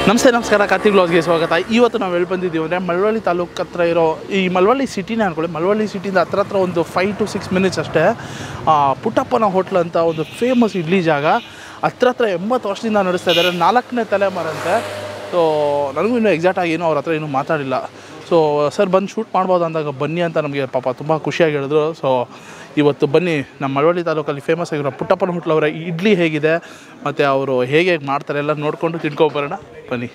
ನಮಸ್ತೆ ನಮಸ್ಕಾರ ಕಾರ್ತಿಕ್ ಬ್ಲಾಗ್ಗೆ ಸ್ವಾಗತ ಇವತ್ತು ನಾವು ಎಲ್ಲಿ ಬಂದಿದ್ದೀವಿ ಅಂದರೆ ಮಳವಳ್ಳಿ ತಾಲೂಕು ಹತ್ರ ಇರೋ ಈ ಮಳವಳ್ಳಿ ಸಿಟಿನೇ ಅನ್ಕೊಳ್ಳಿ ಮಳವಳ್ಳಿ ಸಿಟಿಯಿಂದ ಹತ್ರ ಹತ್ರ ಒಂದು ಫೈವ್ ಟು ಸಿಕ್ಸ್ ಮಿನಿಟ್ಸ್ ಅಷ್ಟೇ ಆ, ಪುಟ್ಟಪ್ಪನ ಹೋಟ್ಲ್ ಅಂತ ಒಂದು ಫೇಮಸ್ ಇಡ್ಲಿ ಜಾಗ ಹತ್ರ ಹತ್ರ ಎಂಬತ್ತು ವರ್ಷದಿಂದ ನಡೆಸ್ತಾ ಇದ್ದಾರೆ ನಾಲ್ಕನೇ ತಲೆಮಾರಂತೆ ಸೊ ನನಗೂ ಇನ್ನೂ ಎಕ್ಸಾಕ್ಟಾಗಿ ಏನೂ ಅವ್ರ ಹತ್ರ ಇನ್ನೂ ಮಾತಾಡಿಲ್ಲ ಸೊ ಸರ್ ಬಂದು ಶೂಟ್ ಮಾಡ್ಬೋದು ಅಂದಾಗ ಬನ್ನಿ ಅಂತ ನಮಗೆ ಪಾಪ ತುಂಬ ಖುಷಿಯಾಗಿ ಹೇಳಿದ್ರು ಸೊ ಇವತ್ತು ಬನ್ನಿ ನಮ್ಮ ಮಳವಳ್ಳಿ ತಾಲೂಕಲ್ಲಿ ಫೇಮಸ್ ಆಗಿರೋ ಪುಟ್ಟಪ್ಪನ ಹೋಟ್ಲ್ ಅವರ ಇಡ್ಲಿ ಹೇಗಿದೆ ಮತ್ತು ಅವರು ಹೇಗೆ ಹೇಗೆ ಮಾಡ್ತಾರೆ ಎಲ್ಲ ನೋಡಿಕೊಂಡು ತಿಳ್ಕೊಬರೋಣ ಬನ್ನಿ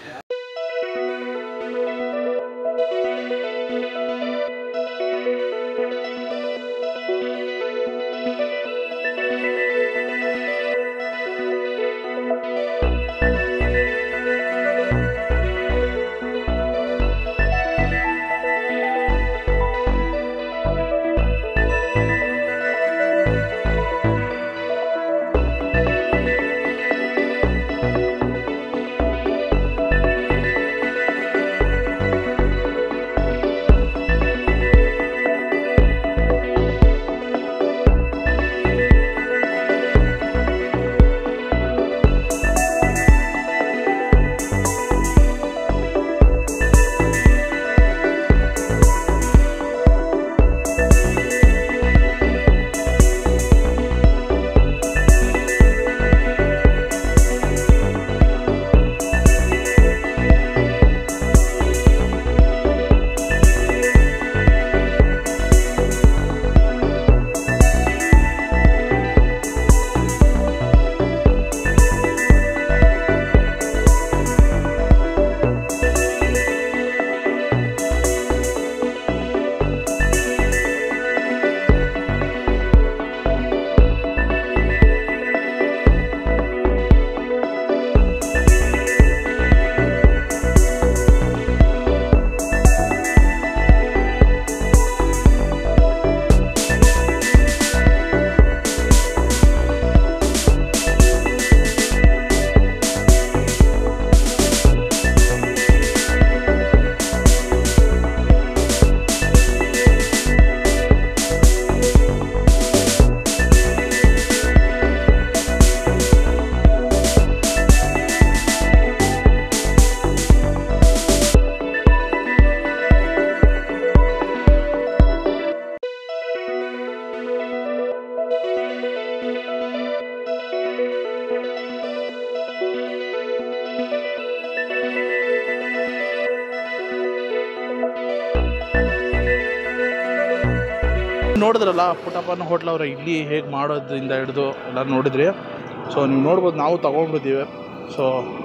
ನೋಡಿದ್ರಲ್ಲ ಪುಟ್ಟಪ್ಪನ ಹೋಟ್ಲ್ ಅವರ ಇಡ್ಲಿ ಹೇಗೆ ಮಾಡೋದ್ರಿಂದ ಹಿಡಿದು ಎಲ್ಲ ನೋಡಿದ್ರಿ ಸೊ ನೀವು ನೋಡ್ಬೋದು ನಾವು ತೊಗೊಂಡಿದ್ದೀವಿ so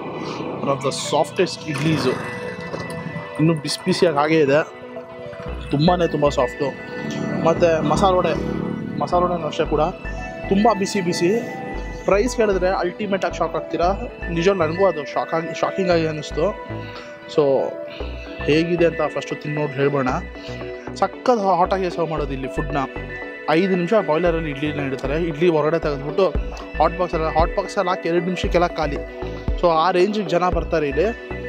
one of the softest idlis ಇನ್ನೂ ಬಿಸಿ ಬಿಸಿಯಾಗಿ ಹಾಗೇ ಇದೆ ತುಂಬಾ ತುಂಬ ಸಾಫ್ಟು ಮತ್ತು ಮಸಾಲೆ ವಡೆ ಮಸಾಲೆ ವಡೆನೂ ಅಷ್ಟೇ ಕೂಡ ತುಂಬ ಬಿಸಿ ಬಿಸಿ ಪ್ರೈಸ್ ಕೇಳಿದ್ರೆ ಅಲ್ಟಿಮೇಟಾಗಿ ಶಾಕ್ ಆಗ್ತೀರಾ ನಿಜ ನನಗೂ ಅದು ಶಾಕ್ ಆಗಿ ಶಾಕಿಂಗ್ ಆಗಿ ಅನ್ನಿಸ್ತು ಸೊ ಹೇಗಿದೆ ಅಂತ ಫಸ್ಟು ತಿನ್ನೋಡು ಹೇಳ್ಬೋಣ ಸಕ್ಕತ್ ಹಾಟಾಗಿ ಸರ್ವ್ ಮಾಡೋದು ಇಲ್ಲಿ ಫುಡ್ನ ಐದು ನಿಮಿಷ ಬಾಯ್ಲರಲ್ಲಿ ಇಡ್ಲಿನ ಇಡ್ತಾರೆ ಇಡ್ಲಿ ಹೊರಗಡೆ ತೆಗೆದ್ಬಿಟ್ಟು ಹಾಟ್ ಬಾಕ್ಸಲ್ಲಿ ಹಾಟ್ ಬಾಕ್ಸಲ್ಲಿ ಹಾಕಿ ಎರಡು ನಿಮಿಷಕ್ಕೆಲ್ಲ ಖಾಲಿ ಸೊ ಆ ರೇಂಜಿಗೆ ಜನ ಬರ್ತಾರೆ ಇಲ್ಲಿ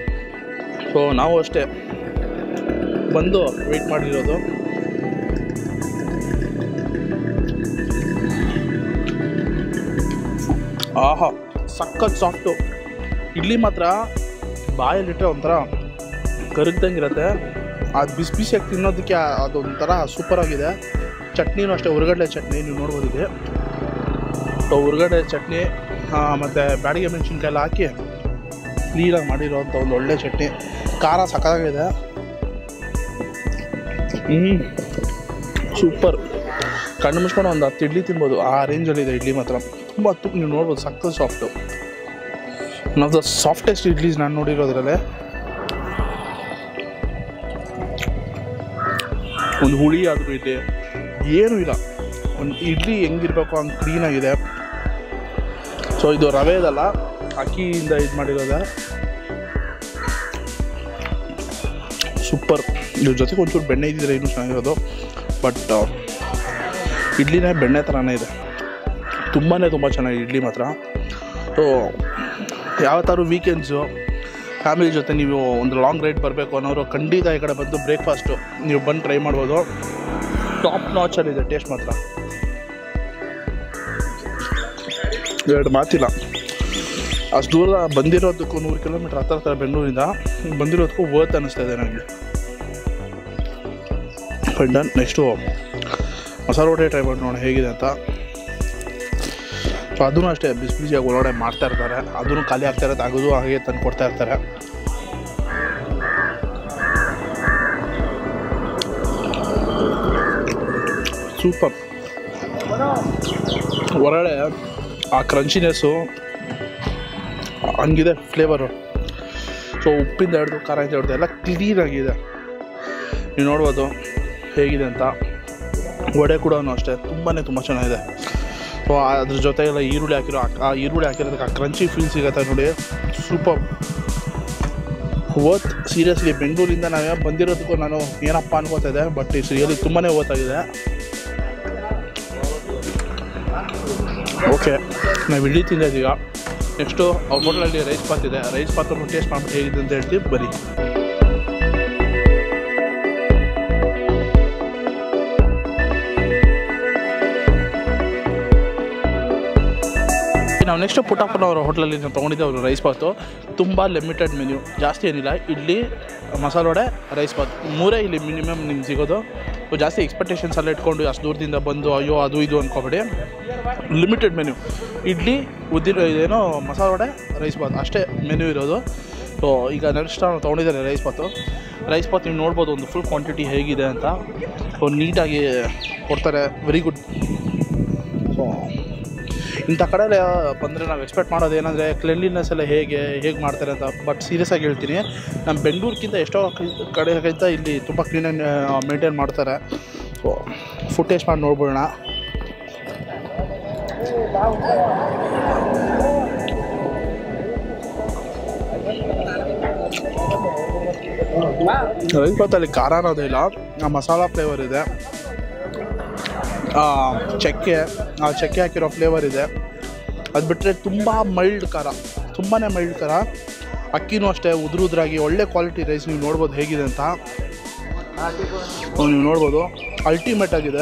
ಸೊ ನಾವು ಅಷ್ಟೇ ಬಂದು ವೆಯ್ಟ್ ಮಾಡಿರೋದು ಆಹಾ ಸಖತ್ ಸಾಫ್ಟು ಇಡ್ಲಿ ಮಾತ್ರ ಬಾಯಲ್ಲಿಟ್ಟರೆ ಒಂಥರ ಕರಗ್ದಂಗಿರುತ್ತೆ ಅದು ಬಿಸಿ ಬಿಸಿಯಾಗಿ ತಿನ್ನೋದಕ್ಕೆ ಆ- ಅದೊಂಥರ ಸೂಪರಾಗಿದೆ ಚಟ್ನಿನೂ ಅಷ್ಟೇ ಉರ್ಗಡ್ಲೆ ಚಟ್ನಿ ನೀವು ನೋಡ್ಬೋದು ಇದೆ ಸೊ ಉರ್ಗಡ್ಲೆ ಚಟ್ನಿ ಮತ್ತು ಬ್ಯಾಡಿಗೆ ಮೆಣಸಿನ್ಕಾಯಿ ಎಲ್ಲ ಹಾಕಿ ಕ್ಲೀನಾಗಿ ಮಾಡಿರೋಂಥ ಒಂದು ಒಳ್ಳೆ ಚಟ್ನಿ ಖಾರ ಸಕ್ಕತ್ತಾಗಿದೆ ಹ್ಞೂ ಸೂಪರ್ ಕಣ್ಣು ಮುಚ್ಕೊಂಡು ಒಂದು ಹತ್ತು ಇಡ್ಲಿ ತಿನ್ಬೋದು ಆ ರೇಂಜಲ್ಲಿದೆ ಇಡ್ಲಿ ಮಾತ್ರ ತುಂಬ ತುಪ್ಪ ನೀವು ನೋಡ್ಬೋದು ಸಕ್ಕತ್ soft one of the softest idlis ನಾನು ನೋಡಿರೋದ್ರಲ್ಲೇ ಒಂದು ಹುಳಿ ಆದರೂ ಇದೆ ಏನೂ ಇಲ್ಲ ಒಂದು ಇಡ್ಲಿ ಹೆಂಗಿರ್ಬೇಕು ಹಂಗೆ ಕ್ಲೀನಾಗಿದೆ ಸೊ ಇದು ರವೆದಲ್ಲ ಅಕ್ಕಿಯಿಂದ ಇದು ಮಾಡಿರೋದ ಸೂಪರ್ ಇದ್ರ ಜೊತೆಗೆ ಒಂಚೂರು ಬೆಣ್ಣೆ ಇದ್ದಿದ್ರೆ ಇನ್ನೂ ಚೆನ್ನಾಗಿರೋದು ಬಟ್ ಇಡ್ಲಿನೇ ಬೆಣ್ಣೆ ಥರನೇ ಇದೆ ತುಂಬಾ ತುಂಬ ಚೆನ್ನಾಗಿದೆ ಇಡ್ಲಿ ಮಾತ್ರ ಸೊ ಯಾವತ್ತಾದ್ರು ವೀಕೆಂಡ್ಸು ಫ್ಯಾಮಿಲಿ ಜೊತೆ ನೀವು ಒಂದು ಲಾಂಗ್ ರೈಡ್ ಬರಬೇಕು ಅನ್ನೋರು ಖಂಡಿತ ಈ ಕಡೆ ಬಂದು ಬ್ರೇಕ್ಫಾಸ್ಟು ನೀವು ಬಂದು ಟ್ರೈ ಮಾಡ್ಬೋದು ಟಾಪ್ ನಾಚಲ್ಲಿದೆ ಟೇಸ್ಟ್ ಮಾತ್ರ ಎರಡು ಮಾತಿಲ್ಲ ಅಷ್ಟು ದೂರ ಬಂದಿರೋದಕ್ಕೂ ನೂರು ಕಿಲೋಮೀಟ್ರ್ ಹತ್ರ ಹತ್ರ ಬೆಂಗಳೂರಿಂದ ಬಂದಿರೋದಕ್ಕೂ ವರ್ತ್ ಅನ್ನಿಸ್ತಾ ಇದೆ ನನಗೆ ಡನ್ ನೆಕ್ಸ್ಟು ಮಸಾಲೆ ವಡೆ ಟ್ರೈ ಮಾಡಿ ನೋಡೋಣ ಹೇಗಿದೆ ಅಂತ ಸೊ ಅದೂ ಅಷ್ಟೇ ಬಿಸಿ ಬಿಸಿಯಾಗಿ ಒಳಗಡೆ ಮಾಡ್ತಾ ಇರ್ತಾರೆ ಅದನ್ನು ಖಾಲಿ ಆಗ್ತಾ ಇರೋದು ಆಗೋದು ಹಾಗೆ ತಂದು ಕೊಡ್ತಾ ಇರ್ತಾರೆ ಸೂಪರ್ ಹೊರಗಡೆ ಆ ಕ್ರಂಚಿನೆಸ್ಸು ಹಂಗಿದೆ ಫ್ಲೇವರು ಸೊ ಉಪ್ಪಿಂದ ಹಿಡ್ದು ಖಾರದಿಂದ ಹಿಡ್ದು ಎಲ್ಲ ಕ್ಲೀನಾಗಿದೆ ನೀವು ನೋಡ್ಬೋದು ಹೇಗಿದೆ ಅಂತ ವಡೆ ಕೂಡ ಅಷ್ಟೇ ತುಂಬಾ ತುಂಬ ಚೆನ್ನಾಗಿದೆ ಸೊ ಅದ್ರ ಜೊತೆಗೆಲ್ಲ ಈರುಳ್ಳಿ ಹಾಕಿರೋ ಆ- ಆ ಈರುಳ್ಳಿ ಹಾಕಿರೋದಕ್ಕೆ ಆ ಕ್ರಂಚಿ ಫೀಲ್ ಸಿಗುತ್ತೆ ನೋಡಿ ಸೂಪರ್ ಓತ್ ಸೀರಿಯಸ್ಲಿ ಬೆಂಗಳೂರಿಂದ ನಾವೇ ಬಂದಿರೋದಕ್ಕೂ ನಾನು ಏನಪ್ಪ ಅನ್ಕೋತಾ ಇದ್ದೆ ಬಟ್ ಈ ರಿಯಲಿ ತುಂಬಾ ಓತಾಗಿದೆ ಓಕೆ ನಾವು ಇಡ್ಲಿ ತಿಂದಿದ್ದೀಗ ನೆಕ್ಸ್ಟು ಅವ್ರ ಹೋಟ್ಲಲ್ಲಿ ರೈಸ್ ಬಾತ್ ಇದೆ ರೈಸ್ ಬಾತನ್ನು ಟೇಸ್ಟ್ ಮಾಡ್ಬಿಟ್ಟು ಹೇಗಿದೆ ಅಂತ ಹೇಳ್ತೀವಿ ಬರೀ ನಾವು ನೆಕ್ಸ್ಟ್ ಪುಟ್ಟಪ್ಪನ ಅವರ ಹೋಟ್ಲಲ್ಲಿ ನಾವು ತೊಗೊಂಡಿದ್ದೆ ಅವರು ರೈಸ್ ಬಾತು ತುಂಬ ಲಿಮಿಟೆಡ್ ಮೆನ್ಯೂ ಜಾಸ್ತಿ ಏನಿಲ್ಲ ಇಡ್ಲಿ ಮಸಾಲೆ ವಡೆ ರೈಸ್ ಬಾತ್ ಮೂರೇ ಇಲ್ಲಿ ಮಿನಿಮಮ್ ನಿಮ್ಗೆ ಸಿಗೋದು ಸೊ ಜಾಸ್ತಿ ಎಕ್ಸ್ಪೆಕ್ಟೇಷನ್ಸ್ ಎಲ್ಲ ಇಟ್ಕೊಂಡು ಅಷ್ಟು ದೂರದಿಂದ ಬಂದು ಅಯ್ಯೋ ಅದು ಇದು ಅಂದ್ಕೊಬೇಡಿ ಲಿಮಿಟೆಡ್ ಮೆನ್ಯೂ ಇಡ್ಲಿ ಉದ್ದಿನ ಇದೇನೋ ಮಸಾಲೆ ವಡೆ ರೈಸ್ ಬಾತ್ ಅಷ್ಟೇ ಮೆನ್ಯೂ ಇರೋದು ಸೊ ಈಗ ನೆಕ್ಸ್ಟ್ ನಾವು ತೊಗೊಂಡಿದ್ದಾರೆ ರೈಸ್ ಬಾತು ರೈಸ್ ಬಾತ್ ನೀವು ನೋಡ್ಬೋದು ಒಂದು ಫುಲ್ ಕ್ವಾಂಟಿಟಿ ಹೇಗಿದೆ ಅಂತ ಸೊ ನೀಟಾಗಿ ಕೊಡ್ತಾರೆ ವೆರಿ ಗುಡ್ ಸೊ ಇಂಥ ಕಡೆ ಬಂದರೆ ನಾವು ಎಕ್ಸ್ಪೆಕ್ಟ್ ಮಾಡೋದು ಏನಂದರೆ ಕ್ಲೆನ್ಲಿನೆಸ್ ಎಲ್ಲ ಹೇಗೆ ಹೇಗೆ ಮಾಡ್ತಾರೆ ಅಂತ ಬಟ್ ಸೀರಿಯಸ್ ಆಗಿ ಹೇಳ್ತೀನಿ ನಮ್ಮ ಬೆಂಗಳೂರಿಗಿಂತ ಎಷ್ಟೋ ಕಿ- ಕಡೆಗಿಂತ ಇಲ್ಲಿ ತುಂಬ ಕ್ಲೀನಾಗಿ ಮೇಂಟೈನ್ ಮಾಡ್ತಾರೆ ಸೊ ಫುಡ್ ಟೇಸ್ಟ್ ಮಾಡಿ ನೋಡ್ಬೋಣ ರೈಸ್ ಬಾತಲ್ಲಿ ಖಾರ ಅನ್ನೋದೇ ಇಲ್ಲ ಆ ಮಸಾಲ ಫ್ಲೇವರ್ ಇದೆ ಆ, ಚಕ್ಕೆ ಆ ಚಕ್ಕೆ ಹಾಕಿರೋ ಫ್ಲೇವರ್ ಇದೆ ಅದು ಬಿಟ್ಟರೆ ತುಂಬ ಮೈಲ್ಡ್ ಖಾರ ತುಂಬಾ ಮೈಲ್ಡ್ ಖಾರ ಅಕ್ಕಿನೂ ಅಷ್ಟೇ ಉದುರು ಉದುರಾಗಿ ಒಳ್ಳೆ ಕ್ವಾಲಿಟಿ ರೈಸ್ ನೀವು ನೋಡ್ಬೋದು ಹೇಗಿದೆ ಅಂತ ನೀವು ನೋಡ್ಬೋದು ಅಲ್ಟಿಮೇಟ್ ಆಗಿದೆ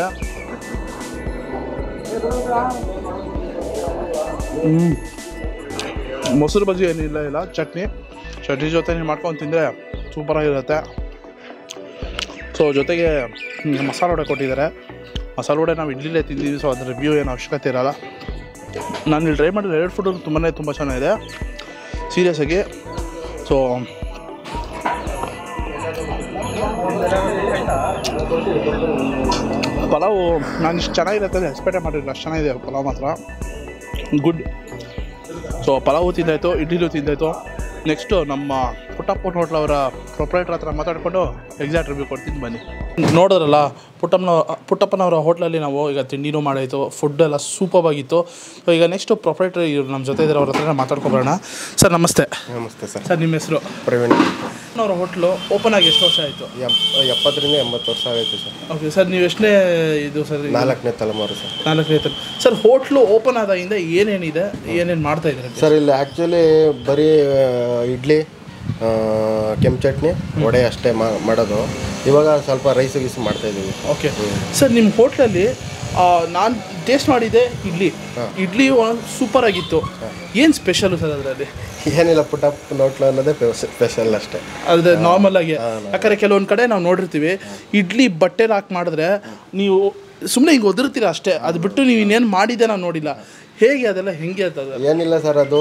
ಹ್ಮ್. ಮೊಸರು ಬಜ್ಜಿ ಏನಿಲ್ಲ ಇಲ್ಲ ಚಟ್ನಿ ಚಟ್ನಿ ಜೊತೆ ನೀವು ಮಾಡ್ಕೊಂಡು ತಿಂದರೆ ಸೂಪರಾಗಿರುತ್ತೆ ಸೊ ಜೊತೆಗೆ ಹ್ಮ್, ಮಸಾಲೆ ವಡೆ ಕೊಟ್ಟಿದ್ದಾರೆ ಮಸಾಲೆ ವಡೆ ನಾವು ಇಡ್ಲಿಲೇ ತಿಂದಿದ್ದೀವಿ ಸೊ ಅದ್ರ ರಿವ್ಯೂ ಏನು ಅವಶ್ಯಕತೆ ಇರಲ್ಲ ನಾನು ಇಲ್ಲಿ ಟ್ರೈ ಮಾಡಿದ್ರೆ ಎರಡು ಫುಡ್ ತುಂಬಾ ತುಂಬ ಚೆನ್ನಾಗಿದೆ ಸೀರಿಯಸ್ ಆಗಿ ಸೊ ಪಲಾವು ನಾನು ಇಷ್ಟು ಚೆನ್ನಾಗಿರುತ್ತೆ ಅಂತ ಎಕ್ಸ್ಪೆಕ್ಟೇ ಮಾಡಿರಲಿಲ್ಲ ಅಷ್ಟು ಚೆನ್ನಾಗಿದೆ ಪಲಾವ್ ಮಾತ್ರ ಗುಡ್ ಸೊ ಪಲಾವು ತಿಂದಾಯಿತು ಇಡ್ಲಿಲೂ ತಿಂದಾಯಿತು ನೆಕ್ಸ್ಟು ನಮ್ಮ ಪುಟ್ಟಪ್ಪನ ಹೋಟ್ಲ್ ಅವರ ಪ್ರೊಪ್ರೈಟ್ರ್ ಹತ್ರ ಮಾತಾಡಿಕೊಂಡು ಎಕ್ಸಾಕ್ಟ್ ರಿವ್ಯೂ ಕೊಡ್ತೀನಿ ಬನ್ನಿ ನೋಡಿದ್ರಲ್ಲ ಪುಟ್ಟಪ್ಪನ ಪುಟ್ಟಪ್ಪನವರ ಹೋಟ್ಲಲ್ಲಿ ನಾವು ಈಗ ತಿಂಡಿನೂ ಮಾಡಾಯಿತು ಫುಡ್ ಎಲ್ಲ ಸೂಪರ್ ಆಗಿತ್ತು ಸೊ ಈಗ ನೆಕ್ಸ್ಟು ಪ್ರೊಪ್ರೈಟ್ರ್ ಇವ್ರು ನಮ್ಮ ಜೊತೆ ಇದ್ದಾರೆ ಅವ್ರ ಹತ್ರ ಮಾತಾಡ್ಕೊಬರೋಣ ಸರ್ ನಮಸ್ತೆ ನಮಸ್ತೆ ಸರ್ ಸರ್ ನಿಮ್ಮ ಹೆಸರು ಪ್ರವೀಣ್ ಅವರ ಹೋಟ್ಲು ಓಪನ್ ಆಗಿ ಎಷ್ಟು ವರ್ಷ ಆಯಿತು ಎಪ್ ಎಪ್ಪತ್ತರಿಂದ ಎಂಬತ್ತು ವರ್ಷ ಆಗೈತೆ ಸರ್ ಓಕೆ ಸರ್ ನೀವು ಎಷ್ಟನೇ ಇದು ಸರ್ ಈಗ? ನಾಲ್ಕನೇ ತಲೆಮಾರು ಸರ್ ನಾಲ್ಕನೇ ತರ ಸರ್ ಹೋಟ್ಲು ಓಪನ್ ಆದಾಗಿಂದ ಏನೇನಿದೆ ಏನೇನು ಮಾಡ್ತಾ ಇದ್ದಾರೆ ಸರ್ ಇಲ್ಲಿ ಆ್ಯಕ್ಚುಲಿ ಬರೀ ಆ, ಇಡ್ಲಿ ಆ, ಕೆಂಪು ಚಟ್ನಿ ವಡೆ ಅಷ್ಟೇ ಮಾ- ಮಾಡೋದು ಇವಾಗ ಸ್ವಲ್ಪ ರೈಸ್ ಗೀಸ್ ಮಾಡ್ತಾ ಇದ್ದೀವಿ ಓಕೆ ಸರ್ ನಿಮ್ಮ ಹೋಟ್ಲಲ್ಲಿ ನಾನು ಟೇಸ್ಟ್ ಮಾಡಿದ್ದೆ ಇಡ್ಲಿ ಇಡ್ಲಿ ಸೂಪರ್ ಆಗಿತ್ತು ಏನು ಸ್ಪೆಷಲು ಸರ್ ಅದರಲ್ಲಿ ಏನಿಲ್ಲ ಪುಟ್ಟ ನೋಟ್ಲು ಅನ್ನೋದೇ ಸ್ಪೆಷಲ್ ಅಷ್ಟೇ ಅದ್ರ ನಾರ್ಮಲ್ ಆಗಿ ಯಾಕಂದರೆ ಕೆಲವೊಂದು ಕಡೆ ನಾವು ನೋಡಿರ್ತೀವಿ ಇಡ್ಲಿ ಬಟ್ಟೆಲಿ ಹಾಕಿ ಮಾಡಿದ್ರೆ ನೀವು ಸುಮ್ಮನೆ ಹಿಂಗೆ ಒದರ್ತೀರ ಅಷ್ಟೇ ಅದು ಬಿಟ್ಟು ನೀವು ಇನ್ನೇನು ಮಾಡಿದ್ದೆ ನಾವು ನೋಡಿಲ್ಲ ಹೇಗೆ ಅದೆಲ್ಲ ಹೆಂಗೆ ಅಂತ ಅದು? ಏನಿಲ್ಲ ಸರ್ ಅದು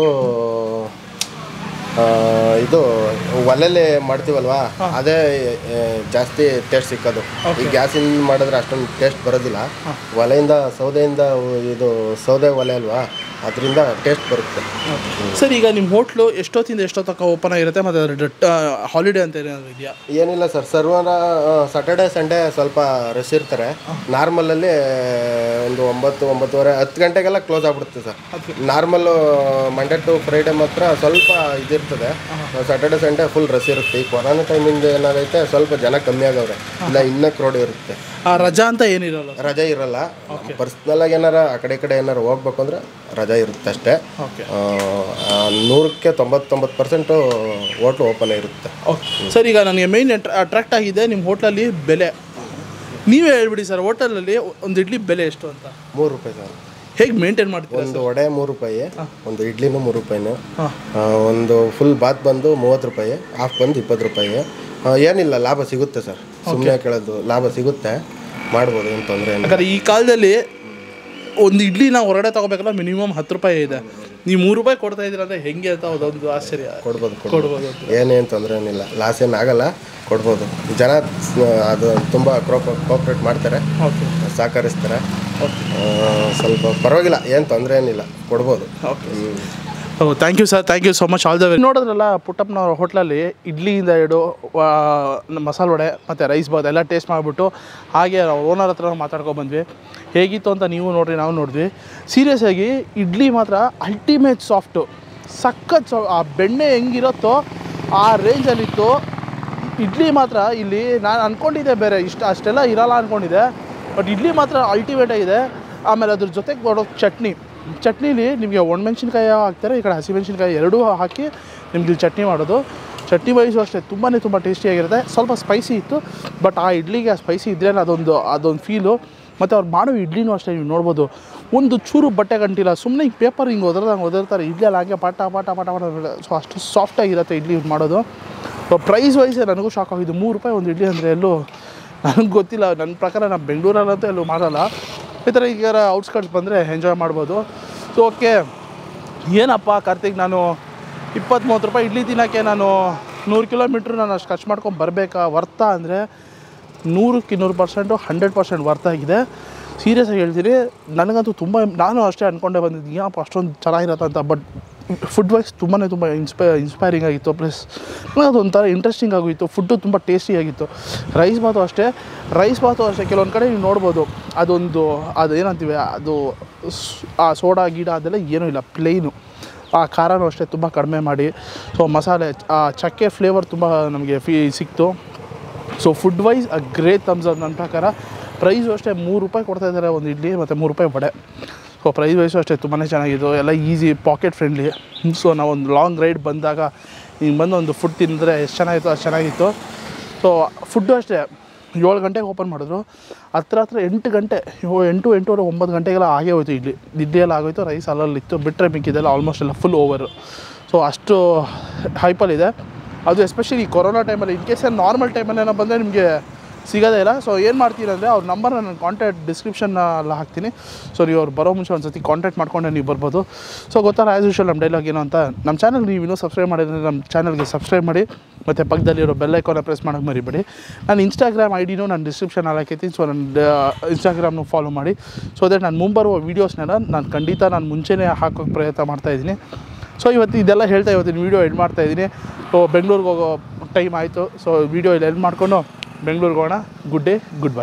ಆ, ಇದು ಒಲೆಲೆ ಮಾಡ್ತೀವಲ್ವಾ ಅದೇ ಆ, ಜಾಸ್ತಿ ಟೇಸ್ಟ್ ಸಿಕ್ಕೋದು ಈ ಗ್ಯಾಸಿಂದ ಮಾಡಿದ್ರೆ ಅಷ್ಟೊಂದು ಟೇಸ್ಟ್ ಬರೋದಿಲ್ಲ ಒಲೆಯಿಂದ ಸೌದೆಯಿಂದ ಇದು ಸೌದೆ ಒಲೆ ಅಲ್ವಾ ಅದರಿಂದ ಟೇಸ್ಟ್ ಬರುತ್ತೆ ಸರ್ ಈಗ ನಿಮ್ಮ ಹೋಟ್ಲು ಎಷ್ಟೊತ್ತಿಂದ ಎಷ್ಟೋ ತನಕ ಓಪನ್ ಆಗಿರುತ್ತೆ ಮತ್ತು ಅದ್ರ ಹಾಲಿಡೇ ಅಂತ ಏನಾದ್ರು ಇದೆಯಾ ಏನಿಲ್ಲ ಸರ್ ಸರ್ವರ ಸಾಟರ್ಡೆ ಸಂಡೇ ಸ್ವಲ್ಪ ರಶ್ ಇರ್ತಾರೆ ನಾರ್ಮಲಲ್ಲಿ ಒಂದು ಒಂಬತ್ತು ಒಂಬತ್ತುವರೆ ಹತ್ತು ಗಂಟೆಗೆಲ್ಲ ಕ್ಲೋಸ್ ಆಗ್ಬಿಡುತ್ತೆ sir normal Monday to Friday ಮಾತ್ರ ಸ್ವಲ್ಪ ಇದಿರ್ತದೆ ಸಾಟರ್ಡೆ ಸಂಡೇ ಫುಲ್ ರಶ್ ಇರುತ್ತೆ ಈ ಕೊರೋನಾ ಟೈಮಿಂದ ಏನಾಗೈತೆ ಸ್ವಲ್ಪ ಜನ ಕಮ್ಮಿ ಆಗವ್ರೆ ಇಲ್ಲ ಇನ್ನೂ ಕ್ರೌಡ್ ಇರುತ್ತೆ ಆ ರಜಾ ಅಂತ ಏನಿರಲ್ಲ ರಜೆ ಇರಲ್ಲ ಪರ್ಸ್ನಲ್ ಆಗಿ ಏನಾರ ಆ ಕಡೆ ಈ ಕಡೆ ಏನಾರು ಹೋಗ್ಬೇಕು ಅಂದ್ರೆ ರಜೆ ಇರುತ್ತೆ ಅಷ್ಟೇ ಓಕೆ ಆ, ಆ, ನೂರಕ್ಕೆ ತೊಂಬತ್ತೊಂಬತ್ತು ಪರ್ಸೆಂಟು ಹೋಟ್ಲು ಓಪನ್ ಇರುತ್ತೆ ಓಕೆ ಸರ್ ಈಗ ನನಗೆ ಮೈನ್ ಅಟ್ರಾಕ್ಟ್ ಆಗಿದೆ ನಿಮ್ಮ ಹೋಟ್ಲಲ್ಲಿ ಬೆಲೆ ನೀವೇ ಹೇಳ್ಬಿಡಿ ಸರ್ ಹೋಟೆಲಲ್ಲಿ ಒಂದು ಇಡ್ಲಿ ಬೆಲೆ ಎಷ್ಟು ಅಂತ ಮೂರು ರೂಪಾಯಿ ಸರ್ ಹೇಗೆ ಮೇಂಟೈನ್ ಮಾಡ್ತೀರಾ ಒಂದು ವಡೆ ಮೂರು ರೂಪಾಯಿ ಒಂದು ಇಡ್ಲಿನೂ ಮೂರು ರೂಪಾಯಿನು ಹಾಂ ಆ, ಒಂದು ಫುಲ್ ಬಾತ್ ಬಂದು ಮೂವತ್ತು ರೂಪಾಯಿ ಹಾಫ್ ಬಂದು ಇಪ್ಪತ್ತು ರೂಪಾಯಿ ಆ, ಏನಿಲ್ಲ ಲಾಭ ಸಿಗುತ್ತೆ ಸರ್ ಸುಮ್ಮನೆ ಕೇಳೋದು ಲಾಭ ಸಿಗುತ್ತೆ ಮಾಡ್ಬೋದು ಏನು ತೊಂದರೆ ಏನಿಲ್ಲ ಯಾಕಂದ್ರೆ ಈ ಕಾಲದಲ್ಲಿ ಒಂದು ಇಡ್ಲಿ ನಾವು ಹೊರಗಡೆ ತಗೋಬೇಕಲ್ಲ ಮಿನಿಮಮ್ ಹತ್ತು ರೂಪಾಯಿ ಇದೆ ನೀವು ಮೂರು ರೂಪಾಯಿ ಕೊಡ್ತಾ ಇದ್ದೀರ ಅಂದರೆ ಹೆಂಗೆ ಅಂತ ಅದೊಂದು ಆಶ್ಚರ್ಯ ಕೊಡ್ಬೋದು ಕೊಡ್ಬೋದು ಕೊಡ್ಬೋದು ಅಂತ ಏನೇನು ತೊಂದರೆ ಏನಿಲ್ಲ ಲಾಸ್ ಏನು ಆಗಲ್ಲ ಕೊಡ್ಬೋದು ಜನ ಸ್- ಅದು ತುಂಬ ಕೋಆಪ್ರೇಟ್ ಮಾಡ್ತಾರೆ ಓಕೆ ಸಹಕರಿಸ್ತಾರೆ ಆ, ಸ್ವಲ್ಪ ಪರವಾಗಿಲ್ಲ ಏನು ತೊಂದರೆ ಏನಿಲ್ಲ ಕೊಡ್ಬೋದು okay oh thank you sir thank you so much all the way ನೋಡಿದ್ರಲ್ಲ ಪುಟ್ಟಪ್ಪನವ್ರ ಹೋಟ್ಲಲ್ಲಿ ಇಡ್ಲಿಯಿಂದ ಹಿಡು ಮಸಾಲೆ ವಡೆ ಮತ್ತು ರೈಸ್ ಬಾತ್ ಎಲ್ಲ ಟೇಸ್ಟ್ ಮಾಡಿಬಿಟ್ಟು ಹಾಗೆ ಓನರ್ ಹತ್ರ ಮಾತಾಡ್ಕೊಂಡು ಬಂದ್ವಿ ಹೇಗಿತ್ತು ಅಂತ ನೀವು ನೋಡ್ರಿ ನಾವು ನೋಡಿದ್ವಿ ಸೀರಿಯಸ್ ಆಗಿ ಇಡ್ಲಿ ಮಾತ್ರ ಅಲ್ಟಿಮೇಟ್ ಸಾಫ್ಟು ಸಖತ್ ಸಾ ಆ ಬೆಣ್ಣೆ ಹೆಂಗಿರುತ್ತೋ ಆ ರೇಂಜಲ್ಲಿತ್ತು ಇಡ್ಲಿ ಮಾತ್ರ ಇಲ್ಲಿ ನಾನು ಅಂದ್ಕೊಂಡಿದ್ದೆ ಬೇರೆ ಇಷ್ಟ ಅಷ್ಟೆಲ್ಲ ಇರಲ್ಲ ಅಂದ್ಕೊಂಡಿದ್ದೆ ಬಟ್ ಇಡ್ಲಿ ಮಾತ್ರ ಅಲ್ಟಿಮೇಟ್ ಆಗಿದೆ ಆಮೇಲೆ ಅದ್ರ ಜೊತೆಗೆ ಕೊಡೋ ಚಟ್ನಿ ಚಟ್ನೀಲಿ ನಿಮಗೆ ಒಣಮೆಣ್ಸಿನ್ಕಾಯಿ ಹಾಕ್ತಾರೆ ಈ ಕಡೆ ಹಸಿಮೆಣ್ಸಿನ್ಕಾಯಿ ಎರಡೂ ಹಾಕಿ ನಿಮ್ಗೆ ಇಲ್ಲಿ ಚಟ್ನಿ ಮಾಡೋದು ಚಟ್ನಿ ವೈಸು ಅಷ್ಟೇ ತುಂಬಾ ತುಂಬ ಟೇಸ್ಟಿಯಾಗಿರುತ್ತೆ ಸ್ವಲ್ಪ ಸ್ಪೈಸಿ ಇತ್ತು ಬಟ್ ಆ ಇಡ್ಲಿಗೆ ಆ ಸ್ಪೈಸಿ ಇದ್ದರೆ ಅದೊಂದು ಅದೊಂದು ಫೀಲು ಮತ್ತು ಅವ್ರು ಮಾಡೋ ಇಡ್ಲಿನೂ ಅಷ್ಟೇ ನೀವು ನೋಡ್ಬೋದು ಒಂದು ಚೂರು ಬಟ್ಟೆ ಗಂಟಿಲ್ಲ ಸುಮ್ಮನೆ ಹಿಂಗೆ ಪೇಪರ್ ಹಿಂಗೆ ಒದರ್ದಂಗೆ ಒದರ್ತಾರೆ ಇಡ್ಲಿ ಎಲ್ಲ ಹಾಗೆ ಪಾಟ ಪಾಟ ಪಾಟ ಪಾಟ ಸೊ ಅಷ್ಟು ಸಾಫ್ಟಾಗಿರುತ್ತೆ ಇಡ್ಲಿ ಮಾಡೋದು ಸೊ ಪ್ರೈಸ್ ವೈಸ್ ನನಗೂ ಶಾಕ್ ಆಗಿದ್ದು ಮೂರು ರೂಪಾಯಿ ಒಂದು ಇಡ್ಲಿ ಅಂದರೆ ಎಲ್ಲೂ ನನಗೆ ಗೊತ್ತಿಲ್ಲ ನನ್ನ ಪ್ರಕಾರ ನಾನು ಬೆಂಗಳೂರಲ್ಲಂತೂ ಎಲ್ಲೂ ಮಾಡಲ್ಲ ಈ ಥರ ಈಗ ಔಟ್ಸ್ಕಟ್ಸ್ ಬಂದರೆ ಎಂಜಾಯ್ ಮಾಡ್ಬೋದು ಸೊ ಓಕೆ ಏನಪ್ಪ ಕಾರ್ತಿಕ್ ನಾನು ಇಪ್ಪತ್ತು ಮೂವತ್ತು ರೂಪಾಯಿ ಇಡ್ಲಿ ತಿನ್ನೋಕ್ಕೆ ನಾನು ನೂರು ಕಿಲೋಮೀಟ್ರ್ ನಾನು ಅಷ್ಟು ಖರ್ಚು ಮಾಡ್ಕೊಂಡು ಬರಬೇಕಾ ವರ್ತಾ ಅಂದರೆ ನೂರಕ್ಕೆ ಇನ್ನೂರು ಪರ್ಸೆಂಟು ಹಂಡ್ರೆಡ್ ಪರ್ಸೆಂಟ್ ವರ್ತ್ ಆಗಿದೆ ಸೀರಿಯಸ್ ಆಗಿ ಹೇಳ್ತೀನಿ ನನಗಂತೂ ತುಂಬ ನಾನು ಅಷ್ಟೇ ಅಂದ್ಕೊಂಡೆ ಬಂದಿದ್ದೀನಿ ಏನಪ್ಪ ಅಷ್ಟೊಂದು ಚೆನ್ನಾಗಿರತ್ತೆ ಅಂತ ಬಟ್ ಫುಡ್ ವೈಸ್ ತುಂಬಾ ತುಂಬ ಇನ್ಸ್ಪೈ ಇನ್ಸ್ಪೈರಿಂಗ್ ಆಗಿತ್ತು ಪ್ಲಸ್ ಅದೊಂಥರ ಇಂಟ್ರೆಸ್ಟಿಂಗ್ ಆಗೋಯಿತು ಫುಡ್ಡು ತುಂಬ ಟೇಸ್ಟಿ ಆಗಿತ್ತು ರೈಸ್ ಬಾತು ಅಷ್ಟೇ ರೈಸ್ ಬಾತು ಅಷ್ಟೇ ಕೆಲವೊಂದು ಕಡೆ ನೀವು ನೋಡ್ಬೋದು ಅದೊಂದು ಅದು ಏನಂತೀವಿ ಅದು ಸ್- ಆ ಸೋಡಾ ಗೀಡ ಅದೆಲ್ಲ ಏನೂ ಇಲ್ಲ ಪ್ಲೇನು ಆ ಖಾರನೂ ಅಷ್ಟೇ ತುಂಬ ಕಡಿಮೆ ಮಾಡಿ ಸೊ ಮಸಾಲೆ ಆ ಚಕ್ಕೆ ಫ್ಲೇವರ್ ತುಂಬ ನಮಗೆ ಫೀ ಸಿಕ್ತು so food wise a great thumbs up ನನ್ನ ಪ್ರಕಾರ ಪ್ರೈಸು ಅಷ್ಟೇ ಮೂರು ರೂಪಾಯಿ ಕೊಡ್ತಾ ಇದ್ದಾರೆ ಒಂದು ಇಡ್ಲಿ ಮತ್ತು ಮೂರು ರೂಪಾಯಿ ವಡೆ ಸೊ ಪ್ರೈಸ್ ವೈಸು ಅಷ್ಟೇ ತುಂಬಾ ಚೆನ್ನಾಗಿತ್ತು ಎಲ್ಲ ಈಸಿ ಪಾಕೆಟ್ ಫ್ರೆಂಡ್ಲಿ ಸೊ ನಾವು ಒಂದು ಲಾಂಗ್ ರೈಡ್ ಬಂದಾಗ ಹಿಂಗೆ ಬಂದು ಒಂದು ಫುಡ್ ತಿಂದರೆ ಎಷ್ಟು ಚೆನ್ನಾಗಿತ್ತು ಅಷ್ಟು ಚೆನ್ನಾಗಿತ್ತು ಸೊ ಫುಡ್ಡು ಅಷ್ಟೇ ಏಳು ಗಂಟೆಗೆ ಓಪನ್ ಮಾಡಿದ್ರು ಹತ್ರ ಹತ್ರ ಎಂಟು ಗಂಟೆ ಏಳು ಎಂಟು ಎಂಟೂವರೆ ಒಂಬತ್ತು ಗಂಟೆಗೆಲ್ಲ ಆಗೇ ಹೋಯ್ತು ಇಡ್ಲಿ ಇಡ್ಲಿ ಎಲ್ಲ ಆಗೋಯ್ತು ರೈಸ್ ಅಲ್ಲಲ್ಲಿ ಇತ್ತು ಬಿಟ್ಟರೆ ಮಿಕ್ಕಿದೆಲ್ಲ ಆಲ್ಮೋಸ್ಟ್ ಎಲ್ಲ ಫುಲ್ ಓವರು ಸೊ ಅಷ್ಟು ಹೈಪಲ್ಲಿದೆ ಅದು ಎಸ್ಪೆಷಲಿ ಕೊರೋನಾ ಟೈಮಲ್ಲಿ ಇನ್ ಕೇಸ್ ನಾರ್ಮಲ್ ಟೈಮಲ್ಲಿ ಏನೋ ಬಂದರೆ ನಿಮಗೆ ಸಿಗೋದೇ ಇಲ್ಲ ಸೊ ಏನು ಮಾಡ್ತೀನಿ ಅಂದರೆ ಅವ್ರ ನಂಬರ್ನ ನಾನು ಕಾಂಟ್ಯಾಕ್ಟ್ ಡಿಸ್ಕ್ರಿಪ್ಷನ್ ಎಲ್ಲ ಹಾಕ್ತೀನಿ ಸೊ ನೀವು ಅವ್ರು ಬರೋ ಮುಂಚೆ ಒಂದು ಸತಿ ಕಾಂಟ್ಯಾಕ್ಟ್ ಮಾಡ್ಕೊಂಡೆ ನೀವು ಬರ್ಬೋದು ಸೊ ಗೊತ್ತಲ್ಲ ಆ್ಯಸ್ ಯೂಶಲ್ ನಮ್ಮ ಡೈಲಾಗ್ ಏನು ಅಂತ ನಮ್ಮ ಚಾನಲ್ ನೀವು ಇನ್ನೂ ಸಬ್ಸ್ಕ್ರೈಬ್ ಮಾಡಿದ್ರೆ ನಮ್ಮ ಚಾನಲ್ಗೆ ಸಬ್ಸ್ಕ್ರೈಬ್ ಮಾಡಿ ಮತ್ತು ಪಕ್ಕದಲ್ಲಿರೋ ಬೆಲ್ ಐಕಾನ ಪ್ರೆಸ್ ಮಾಡೋಕ್ಕೆ ಮರಿಬೇಡಿ ನಾನು ಇನ್ಸ್ಟಾಗ್ರಾಮ್ ಐ ಡಿನೂ ನಾನು ಡಿಸ್ಕ್ರಿಪ್ಷನ್ ಹಾಕಿರ್ತೀನಿ ಸೊ ನನ್ನ ಇನ್ಸ್ಟಾಗ್ರಾಮ್ನು ಫಾಲೋ ಮಾಡಿ ಸೊ ದಟ್ ನಾನು ಮುಂಬರುವ ವೀಡಿಯೋಸ್ನೆಲ್ಲ ನಾನು ಖಂಡಿತ ನಾನು ಮುಂಚೆನೇ ಹಾಕೋಕ್ಕೆ ಪ್ರಯತ್ನ ಮಾಡ್ತಾಯಿದ್ದೀನಿ ಸೊ ಇವತ್ತು ಇದೆಲ್ಲ ಹೇಳ್ತಾ ಇವತ್ತಿನ ವೀಡಿಯೋ ಎಂಡ್ ಮಾಡ್ತಾ ಇದ್ದೀನಿ ಸೊ ಬೆಂಗಳೂರಿಗೆ ಹೋಗೋ ಟೈಮ್ ಆಯಿತು ಸೊ ವೀಡಿಯೋ ಇಲ್ಲಿ ಎಂಡ್ ಮಾಡಿಕೊಂಡು ಬೆಂಗಳೂರಿಗೆ ಹೋಗೋಣ ಗುಡ್ ಡೇ ಗುಡ್ ಬೈ